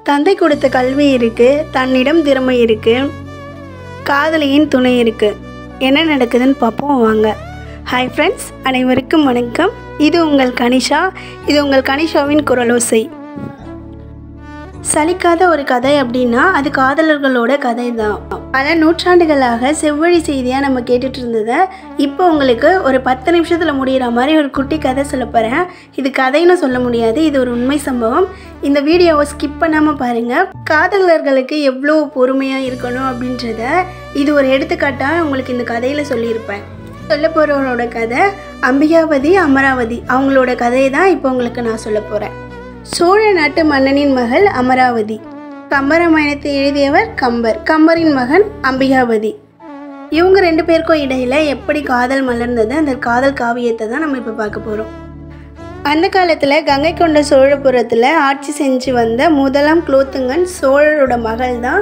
தந்தை கொடுத்த கல்வி இருக்கு தன்னிடம் திறமை இருக்கு காதலியின் துணை இருக்கு என்ன நடக்குதுன்னு பார்ப்போம் வாங்க ஹாய் ஃப்ரெண்ட்ஸ் அனைவருக்கும் வணக்கம் இது உங்கள் கனிஷா இது உங்கள் கனிஷாவின் குரலோசை சலிக்காத ஒரு கதை அப்படின்னா அது காதலர்களோட கதை தான் பல நூற்றாண்டுகளாக செவ்வழி செய்தியாக நம்ம கேட்டுட்டு இருந்ததை இப்போ உங்களுக்கு ஒரு பத்து நிமிஷத்தில் முடிகிற மாதிரி ஒரு குட்டி கதை சொல்ல போகிறேன் இது கதைன்னு சொல்ல முடியாது இது ஒரு உண்மை சம்பவம் இந்த வீடியோவை ஸ்கிப் பண்ணாமல் பாருங்கள் காதலர்களுக்கு எவ்வளோ பொறுமையாக இருக்கணும் அப்படின்றத இது ஒரு எடுத்துக்காட்டாக உங்களுக்கு இந்த கதையில் சொல்லியிருப்பேன் சொல்ல போகிறவரோட கதை அம்பிகாவதி அமராவதி அவங்களோட கதையை தான் இப்போ உங்களுக்கு நான் சொல்ல போகிறேன் சோழ நாட்டு மன்னனின் மகள் அமராவதி கம்பராமாயணத்தை எழுதியவர் கம்பர் கம்பரின் மகன் அம்பிகாவதி இவங்க ரெண்டு பேருக்கும் இடையில எப்படி காதல் மலர்ந்தது அந்த காதல் காவியத்தை தான் நம்ம இப்போ பார்க்க போகிறோம் அந்த காலத்தில் கங்கை கொண்ட சோழபுரத்தில் ஆட்சி செஞ்சு வந்த முதலாம் குலோத்துங்கன் சோழரோட மகள் தான்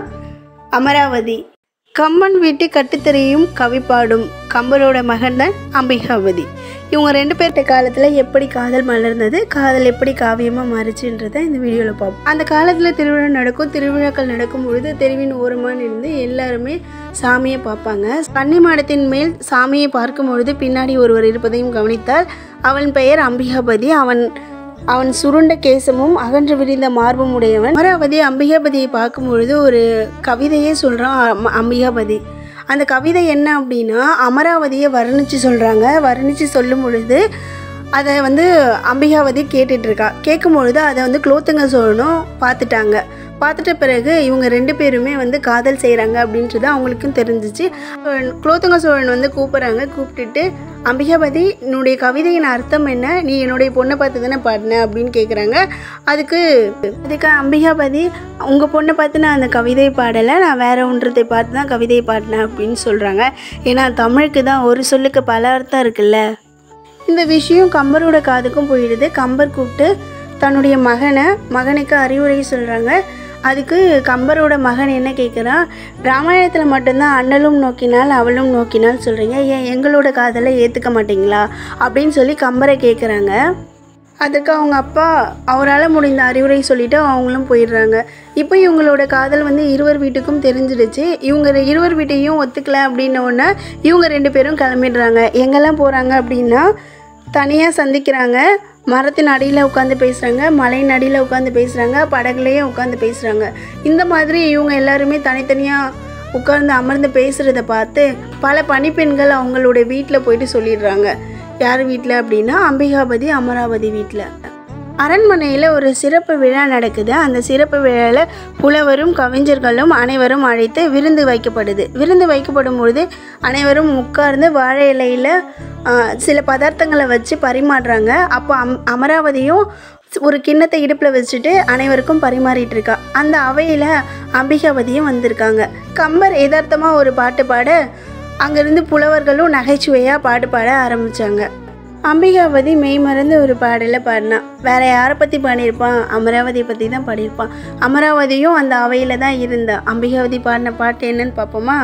அமராவதி கம்பன் வீட்டு கட்டுத்தறியும் கவி பாடும் கம்பரோட மகன் தான் அம்பிகாவதி இவங்க ரெண்டு பேர்த்த காலத்தில் எப்படி காதல் மலர்ந்தது காதல் எப்படி காவியமாக மாறுச்சுன்றதை இந்த வீடியோவில் பார்ப்போம் அந்த காலத்தில் திருவிழா நடக்கும் திருவிழாக்கள் நடக்கும் பொழுது தெருவின் ஓரமாக இருந்து எல்லாருமே சாமியை பார்ப்பாங்க கன்னி மாடத்தின் மேல் சாமியை பார்க்கும் பொழுது பின்னாடி ஒருவர் இருப்பதையும் கவனித்தால் அவன் பெயர் அம்பிகாபதி அவன் அவன் சுருண்ட கேசமும் அகன்று விரிந்த மார்பும் உடையவன் அமராவதி அம்பிகாபதியை பார்க்கும் பொழுது ஒரு கவிதையே சொல்கிறான் அம்- அம்பிகாபதி அந்த கவிதை என்ன அப்படின்னா அமராவதியை வர்ணித்து சொல்கிறாங்க வர்ணித்து சொல்லும் பொழுது அதை வந்து அம்பிகாவதி கேட்டுட்டு இருக்கா கேட்கும் பொழுது அதை வந்து குலோத்துங்க சோழனும் பார்த்துட்டாங்க பார்த்துட்ட பிறகு இவங்க ரெண்டு பேருமே வந்து காதல் செய்கிறாங்க அப்படின்றது அவங்களுக்கும் தெரிஞ்சிச்சு சோழன்- குலோத்துங்க சோழன் வந்து கூப்பிட்றாங்க கூப்பிட்டுட்டு அம்பிகாபதி என்னுடைய கவிதையின் அர்த்தம் என்ன நீ என்னுடைய பொண்ணை பார்த்து தானே பாடின அப்படின்னு கேட்குறாங்க அதுக்கு அதுக்கு அம்பிகாபதி உங்கள் பொண்ணை பார்த்து நான் அந்த கவிதை பாடலை நான் வேற ஒன்றத்தை பார்த்து தான் கவிதையை பாடினேன் அப்படின்னு சொல்கிறாங்க ஏன்னா தமிழுக்கு தான் ஒரு சொல்லுக்கு பல அர்த்தம் இருக்குல்ல இந்த விஷயம் கம்பரோட காதுக்கும் போயிடுது கம்பர் கூப்பிட்டு தன்னுடைய மகனை மகனுக்கு அறிவுரை சொல்கிறாங்க அதுக்கு கம்பரோட மகன் என்ன கேட்குறான் ராமாயணத்தில் மட்டும்தான் அண்ணலும் நோக்கினால் அவளும் நோக்கினால் சொல்கிறீங்க ஏன் எங்களோட காதலை ஏற்றுக்க மாட்டீங்களா அப்படின்னு சொல்லி கம்பரை கேட்குறாங்க அதுக்கு அவங்க அப்பா அவரால் முடிந்த அறிவுரை சொல்லிட்டு அவங்களும் போயிடுறாங்க இப்போ இவங்களோட காதல் வந்து இருவர் வீட்டுக்கும் தெரிஞ்சிடுச்சு இவங்க ரெ- இருவர் வீட்டையும் ஒத்துக்கல அப்படின்ன உடனே இவங்க ரெண்டு பேரும் கிளம்பிடுறாங்க எங்கெல்லாம் போகிறாங்க அப்படின்னா தனியாக சந்திக்கிறாங்க மரத்தின் அடியில் உட்காந்து பேசுகிறாங்க மலையின் அடியில் உட்காந்து பேசுகிறாங்க படகுலையே உட்காந்து பேசுகிறாங்க இந்த மாதிரி இவங்க எல்லாருமே தனித்தனியாக உட்கார்ந்து அமர்ந்து பேசுகிறத பார்த்து பல பணிப்பெண்கள் அவங்களோட வீட்டில் போயிட்டு சொல்லிடுறாங்க யார் வீட்டில் அப்படின்னா அம்பிகாபதி அமராவதி வீட்டில் அரண்மனையில் ஒரு சிறப்பு விழா நடக்குது அந்த சிறப்பு விழாவில் புலவரும் கவிஞர்களும் அனைவரும் அழைத்து விருந்து வைக்கப்படுது விருந்து வைக்கப்படும் பொழுது அனைவரும் உட்கார்ந்து வாழை இலையில் ஆ, சில பதார்த்தங்களை வச்சு பரிமாறுறாங்க அப்போ அம் அமராவதியும் ஒரு கிண்ணத்தை இடுப்பில் வச்சுட்டு அனைவருக்கும் பரிமாறிட்டு இருக்கா அந்த அவையில் அம்பிகாவதியும் வந்திருக்காங்க கம்பர் யதார்த்தமாக ஒரு பாட்டு பாட அங்கேருந்து புலவர்களும் நகைச்சுவையாக பாட்டு பாட ஆரம்பித்தாங்க அம்பிகாவதி மெய் மறந்து ஒரு பாடலை பாடினான் வேற யாரை பற்றி பாடியிருப்பான் அமராவதியை பற்றி தான் பாடியிருப்பான் அமராவதியும் அந்த அவையில் தான் இருந்தா அம்பிகாவதி பாடின பாட்டு என்னன்னு பார்ப்போமா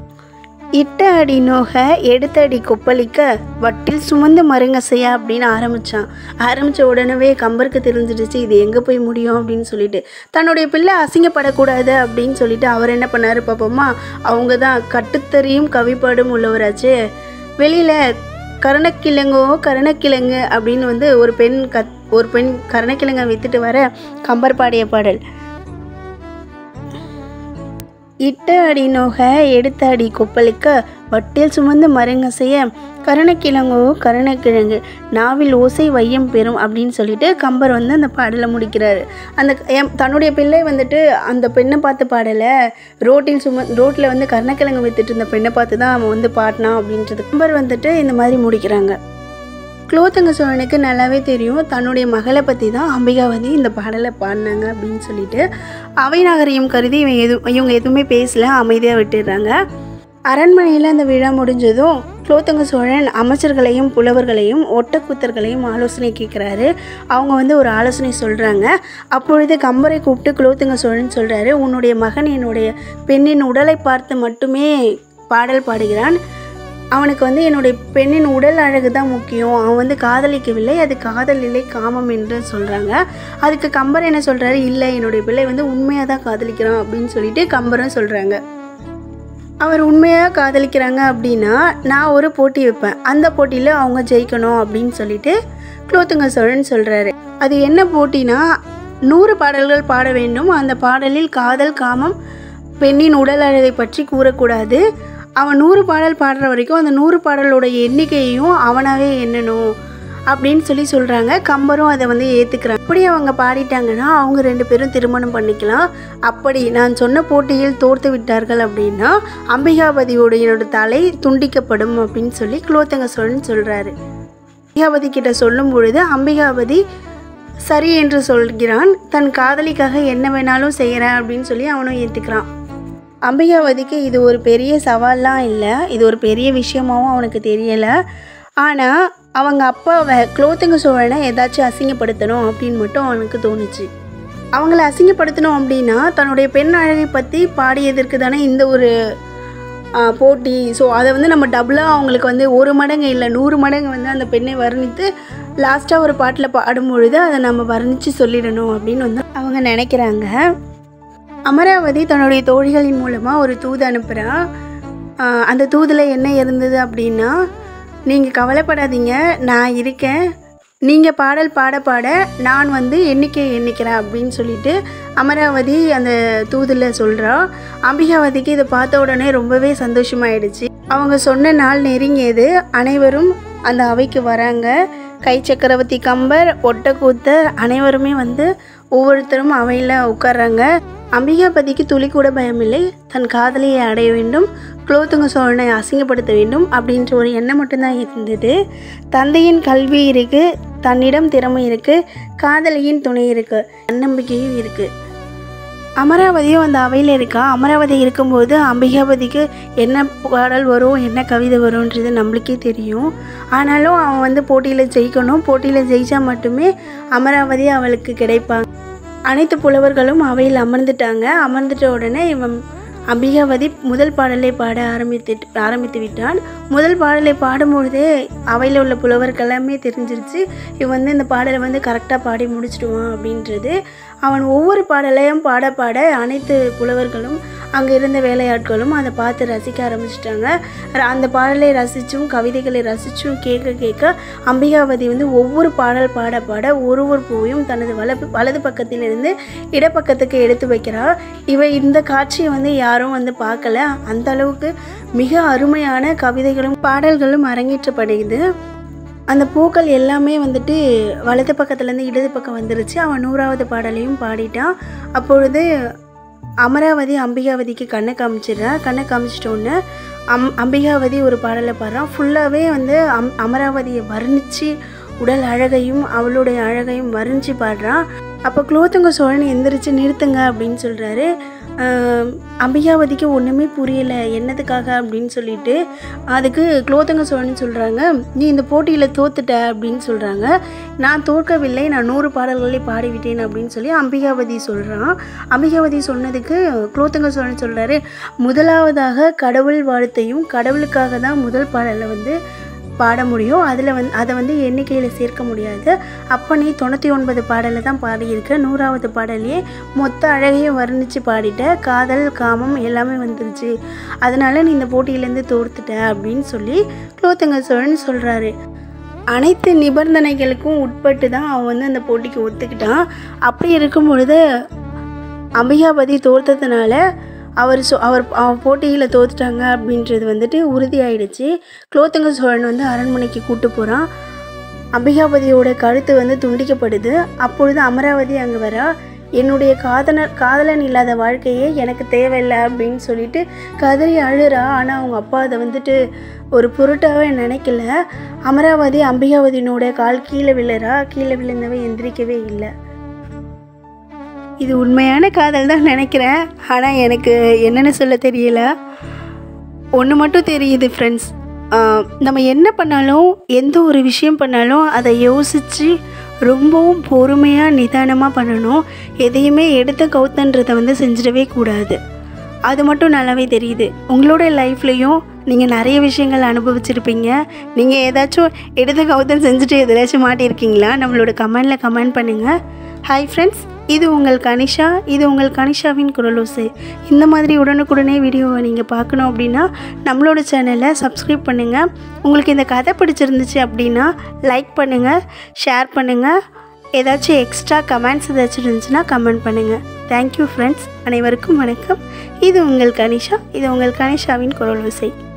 இட்ட அடி நோக எடுத்த அடி கொப்பளிக்க வட்டில் சுமந்து மருங்கசையா அப்படின்னு ஆரம்பித்தான் ஆரம்பித்த உடனே கம்பருக்கு தெரிஞ்சிடுச்சு இது எங்கே போய் முடியும் அப்படின்னு சொல்லிட்டு தன்னுடைய பிள்ளை அசிங்கப்படக்கூடாது அப்படின்னு சொல்லிட்டு அவர் என்ன பண்ணாரு பார்ப்போமா அவங்க தான் கட்டுத்தறியும் கவிப்பாடும் உள்ளவராச்சு வெளியில் கருணக்கிழங்கோ கருணக்கிழங்கு அப்படின்னு வந்து ஒரு பெண் கத் ஒரு பெண் கருணக்கிழங்கை வித்துட்டு வர கம்பர் பாடிய பாடல் இட்ட அடி நோக எடுத்த அடி கொப்பளிக்க வட்டில் சுமந்து மருங்கசைய கருணக்கிழங்கோ கருணக்கிழங்கு நாவில் ஓசை வையம் பெறும் அப்படின்னு சொல்லிட்டு கம்பர் வந்து அந்த பாடலை முடிக்கிறாரு அந்த எம்- தன்னுடைய பிள்ளை வந்துட்டு அந்த பெண்ணை பார்த்து பாடலை ரோட்டில் சும ரோட்டில் வந்து கருணக்கிழங்கு வித்துட்டு இருந்த பெண்ணை பார்த்து தான் அவன் வந்து பாடினான் அப்படின்றது கம்பர் வந்துட்டு இந்த மாதிரி முடிக்கிறாங்க குலோத்துங்க சோழனுக்கு நல்லாவே தெரியும் தன்னுடைய மகளை பற்றி தான் அம்பிகாவதி இந்த பாடலை பாடினாங்க அப்படின்னு சொல்லிட்டு அவை நாகரிகம் கருதி இவன் எது இவங்க எதுவுமே பேசல அமைதியாக விட்டுடுறாங்க அரண்மனையில் அந்த விழா முடிஞ்சதும் குலோத்துங்க சோழன் அமைச்சர்களையும் புலவர்களையும் ஒட்டக்கூத்தர்களையும் ஆலோசனை கேட்குறாரு அவங்க வந்து ஒரு ஆலோசனை சொல்கிறாங்க அப்பொழுது கம்பரை கூப்பிட்டு குலோத்துங்க சோழன் சொல்கிறாரு உன்னுடைய மகன் என்னுடைய பெண்ணின் உடலை பார்த்து மட்டுமே பாடல் பாடுகிறான் அவனுக்கு வந்து என்னுடைய பெண்ணின் உடல் அழகு தான் முக்கியம் அவன் வந்து காதலிக்கவில்லை அது காதல் இல்லை காமம் என்று சொல்கிறாங்க அதுக்கு கம்பர் என்ன சொல்கிறாரு இல்லை என்னுடைய பிள்ளை வந்து உண்மையாக தான் காதலிக்கிறான் அப்படின்னு சொல்லிட்டு கம்பரும் சொல்கிறாங்க அவர் உண்மையாக காதலிக்கிறாங்க அப்படின்னா நான் ஒரு போட்டி வைப்பேன் அந்த போட்டியில் அவங்க ஜெயிக்கணும் அப்படின்னு சொல்லிட்டு குலோத்துங்க சோழன் சொல்கிறாரு அது என்ன போட்டினா நூறு பாடல்கள் பாட வேண்டும் அந்த பாடலில் காதல் காமம் பெண்ணின் உடல் அழகை பற்றி கூறக்கூடாது அவன் நூறு பாடல் பாடுற வரைக்கும் அந்த நூறு பாடலோட எண்ணிக்கையையும் அவனாவே எண்ணணும் அப்படின்னு சொல்லி சொல்கிறாங்க கம்பரும் அதை வந்து ஏற்றுக்கிறாங்க அப்படி அவங்க பாடிட்டாங்கன்னா அவங்க ரெண்டு பேரும் திருமணம் பண்ணிக்கலாம் அப்படி நான் சொன்ன போட்டியில் தோர்த்து விட்டார்கள் அப்படின்னா அம்பிகாபதியோடையோட தலை துண்டிக்கப்படும் அப்படின்னு சொல்லி குலோத்தங்க சோழன் சொல்கிறாரு அம்பிகாபதி கிட்ட சொல்லும் பொழுது அம்பிகாபதி சரி என்று சொல்கிறான் தன் காதலிக்காக என்ன வேணாலும் செய்கிறேன் அப்படின்னு சொல்லி அவனும் ஏற்றுக்கிறான் அம்பிகாவதிக்கு இது ஒரு பெரிய சவால்லாம் இல்லை இது ஒரு பெரிய விஷயமாவும் அவனுக்கு தெரியலை ஆனால் அவங்க அப்பாவை குலோத்துங்க சோழனை ஏதாச்சும் அசிங்கப்படுத்தணும் அப்படின்னு மட்டும் அவனுக்கு தோணுச்சு அவங்கள அசிங்கப்படுத்தணும் அப்படின்னா தன்னுடைய பெண் அழகை பற்றி பாடியதற்கு தானே இந்த ஒரு ஆ, போட்டி ஸோ அதை வந்து நம்ம டபுளாக அவங்களுக்கு வந்து ஒரு மடங்கு இல்லை நூறு மடங்கு வந்து அந்த பெண்ணை வர்ணித்து லாஸ்ட்டாக ஒரு பாட்டில் பாடும்பொழுது அதை நம்ம வர்ணித்து சொல்லிடணும் அப்படின்னு வந்து அவங்க நினைக்கிறாங்க அமராவதி தன்னுடைய தோழிகளின் மூலமாக ஒரு தூது அனுப்புகிறா அந்த தூதில் என்ன இருந்தது அப்படின்னா நீங்கள் கவலைப்படாதீங்க நான் இருக்கேன் நீங்கள் பாடல் பாட பாட நான் வந்து எண்ணிக்கை எண்ணிக்கிறேன் அப்படின்னு சொல்லிட்டு அமராவதி அந்த தூதில் சொல்கிறா அம்பிகாவதிக்கு இதை பார்த்த உடனே ரொம்பவே சந்தோஷமாயிடுச்சு அவங்க சொன்ன நாள் நெருங்கியது அனைவரும் அந்த அவைக்கு வராங்க கை சக்கரவர்த்தி கம்பர் ஒட்டக்கூத்தர் அனைவருமே வந்து ஒவ்வொருத்தரும் அவையில் உட்கார்றாங்க அம்பிகாபதிக்கு துளி கூட பயமில்லை தன் காதலியை அடைய வேண்டும் குலோத்துங்க சோழனை அசிங்கப்படுத்த வேண்டும் அப்படின்ற ஒரு எண்ணம் மட்டும்தான் இருந்தது தந்தையின் கல்வி இருக்கு தன்னிடம் திறமை இருக்கு காதலியின் துணை இருக்கு தன்னம்பிக்கையும் இருக்கு அமராவதியும் அந்த அவையில் இருக்கா அமராவதி இருக்கும்போது அம்பிகாபதிக்கு என்ன பாடல் வரும் என்ன கவிதை வரும்ன்றது நம்மளுக்கே தெரியும் ஆனாலும் அவன் வந்து போட்டியில் ஜெயிக்கணும் போட்டியில் ஜெயிச்சா மட்டுமே அமராவதி அவளுக்கு கிடைப்பாங்க அனைத்து புலவர்களும் அவையில் அமர்ந்துட்டாங்க அமர்ந்துட்ட உடனே இவன் அம்பிகாவதி முதல் பாடலை பாட ஆரம்பித்து ஆரம்பித்து விட்டான் முதல் பாடலை பாடும்பொழுதே அவையில் உள்ள புலவர்கள் எல்லாமே தெரிஞ்சிருச்சு இவன் வந்து இந்த பாடலை வந்து கரெக்டாக பாடி முடிச்சிடுவான் அப்படின்றது அவன் ஒவ்வொரு பாடலையும் பாட பாட அனைத்து புலவர்களும் அங்கே இருந்த வேலையாட்களும் அதை பார்த்து ரசிக்க ஆரம்பிச்சிட்டாங்க அந்த பாடலை ரசித்தும் கவிதைகளை ரசித்தும் கேட்க கேட்க அம்பிகாவதி வந்து ஒவ்வொரு பாடல் பாட பாட ஒரு ஒரு பூவையும் தனது வலது வலது பக்கத்திலிருந்து இடப்பக்கத்துக்கு எடுத்து வைக்கிறா இவ இந்த காட்சியை வந்து யாரும் வந்து பார்க்கல அந்த அளவுக்கு மிக அருமையான கவிதைகளும் பாடல்களும் அரங்கேற்றப்படுகிறது அந்த பூக்கள் எல்லாமே வந்துட்டு வலது பக்கத்துலேருந்து இடது பக்கம் வந்துருச்சு அவன் நூறாவது பாடலையும் பாடிட்டான் அப்பொழுது அமராவதி அம்பிகாவதிக்கு கண்ணை காமிச்சிடுறா கண்ணை காமிச்சிட்டோன்னே அம் அம்பிகாவதி ஒரு பாடலை பாடுறான் ஃபுல்லாகவே வந்து அம் அமராவதியை வர்ணித்து உடல் அழகையும் அவளுடைய அழகையும் வர்ணித்து பாடுறான் அப்போ குலோத்துங்க சோழன் எந்திரிச்சு நிறுத்துங்க அப்படின்னு சொல்கிறாரு அம்பிகாவதிக்கு ஒன்றுமே புரியலை என்னதுக்காக அப்படின்னு சொல்லிட்டு அதுக்கு குலோத்துங்க சோழன் சொல்கிறாங்க நீ இந்த போட்டியில் தோத்துட்ட அப்படின்னு சொல்கிறாங்க நான் தோற்கவில்லை நான் நூறு பாடல்களை பாடிவிட்டேன் அப்படின்னு சொல்லி அம்பிகாவதி சொல்கிறான் அம்பிகாவதி சொன்னதுக்கு குலோத்துங்க சோழன் சொல்கிறாரு முதலாவதாக கடவுள் வாழ்த்தையும் கடவுளுக்காக தான் முதல் பாடலை வந்து பாட முடியும் அதில் வந்து அதை வந்து எண்ணிக்கையில் சேர்க்க முடியாது அப்போ நீ தொண்ணூற்றி ஒன்பது பாடலை தான் பாடியிருக்க நூறாவது பாடலையே மொத்த அழகையும் வர்ணித்து பாடிட்ட காதல் காமம் எல்லாமே வந்துருச்சு அதனால நீ இந்த போட்டியிலேருந்து தோர்த்துட்ட அப்படின்னு சொல்லி குலோத்துங்க சோழன் சொல்கிறாரு அனைத்து நிபந்தனைகளுக்கும் உட்பட்டு தான் அவன் வந்து அந்த போட்டிக்கு ஒத்துக்கிட்டான் அப்படி இருக்கும் பொழுது அம்பிகாபதி தோர்த்ததுனால அவர் சொ அவர் அவன் போட்டியில் தோத்துட்டாங்க அப்படின்றது வந்துட்டு உறுதியாயிடுச்சு குலோத்துங்க சோழன் வந்து அரண்மனைக்கு கூட்டு போகிறான் அம்பிகாபதியோட கழுத்து வந்து துண்டிக்கப்படுது அப்பொழுது அமராவதி அங்கே வரா என்னுடைய காதலர் காதலன் இல்லாத வாழ்க்கையே எனக்கு தேவையில்லை அப்படின்னு சொல்லிட்டு கதறி அழுறா ஆனால் அவங்க அப்பா அதை வந்துட்டு ஒரு பொருட்டாகவே நினைக்கல அமராவதி அம்பிகாவதியினோட கால் கீழே விழுறா கீழே விழுந்தவ எந்திரிக்கவே இல்லை இது உண்மையான காதல் தான் நினைக்கிறேன் ஆனால் எனக்கு என்னென்னு சொல்ல தெரியல ஒன்று மட்டும் தெரியுது ஃப்ரெண்ட்ஸ் நம்ம என்ன பண்ணாலும் எந்த ஒரு விஷயம் பண்ணாலும் அதை யோசித்து ரொம்பவும் பொறுமையாக நிதானமாக பண்ணணும் எதையுமே எடுத்த கவுத்தன்றதை வந்து செஞ்சிடவே கூடாது அது மட்டும் நல்லாவே தெரியுது உங்களோட லைஃப்லேயும் நீங்கள் நிறைய விஷயங்கள் அனுபவிச்சிருப்பீங்க நீங்கள் ஏதாச்சும் இடது கவுத்தல் செஞ்சுட்டு எதிராச்சும் மாட்டியிருக்கீங்களா நம்மளோட கமெண்டில் கமெண்ட் பண்ணுங்கள் ஹாய் ஃப்ரெண்ட்ஸ் இது உங்கள் கனிஷா இது உங்கள் கனிஷாவின் குரலோசை இந்த மாதிரி உடனுக்குடனே வீடியோவை நீங்கள் பார்க்கணும் அப்படின்னா நம்மளோட சேனலை சப்ஸ்கிரைப் பண்ணுங்கள் உங்களுக்கு இந்த கதை பிடிச்சிருந்துச்சு அப்படின்னா லைக் பண்ணுங்கள் ஷேர் பண்ணுங்கள் ஏதாச்சும் எக்ஸ்ட்ரா கமெண்ட்ஸ் ஏதாச்சும் இருந்துச்சுன்னா கமெண்ட் பண்ணுங்கள் தேங்க்யூ ஃப்ரெண்ட்ஸ் அனைவருக்கும் வணக்கம் இது உங்கள் கனிஷா இது உங்கள் கனிஷாவின் குரல் விசை